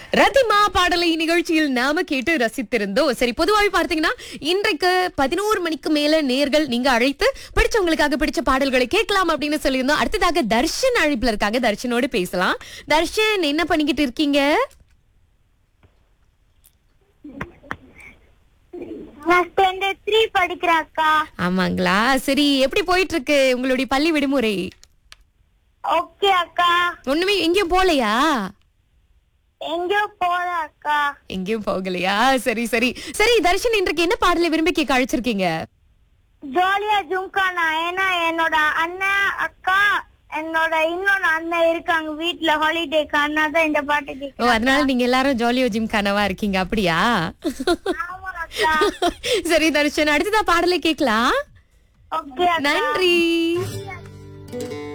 ரத்திமா பாடலை நிகழ்ச்சியில் நாம கேட்டு ரசித்திருந்தோம் சரி பொதுவாகவே பார்த்தீங்கன்னா இன்றைக்கு பதினோரு மணிக்கு மேல நேர்கள் நீங்க அழைத்து பிடிச்சவங்களுக்காக பிடிச்ச பாடல்களை கேட்கலாம் அப்படின்னு சொல்லியிருந்தோம் அடுத்ததாக தர்ஷன் அழைப்புல இருக்காங்க தர்ஷனோடு பேசலாம் தர்ஷன் என்ன பண்ணிக்கிட்டு இருக்கீங்க நான் ஸ்டாண்டர்ட் த்ரீ படிக்கிறேன் அக்கா ஆமாங்களா சரி எப்படி போயிட்டு இருக்கு உங்களுடைய பள்ளி விடுமுறை ஓகே அக்கா ஒண்ணுமே எங்கேயும் போகலையா எங்கேயோ போல அக்கா எங்கேயும் போகலையா சரி சரி சரி தர்ஷன் இன்றைக்கு என்ன பாடலை விரும்பி கேட்க அழைச்சிருக்கீங்க ஜாலியா ஜும்கானா ஏன்னா என்னோட அண்ணன் அக்கா என்னோட இன்னொரு அண்ணன் இருக்காங்க வீட்ல ஹாலிடேக்கு அண்ணா தான் இந்த பாட்டு ஓ கேட்க அதனால நீங்க எல்லாரும் ஜாலியோ ஜிம் கனவா இருக்கீங்க அப்படியா ஆமா அக்கா சரி தர்ஷன் அடுத்ததா பாடலை கேட்கலாம் ஓகே அக்கா நன்றி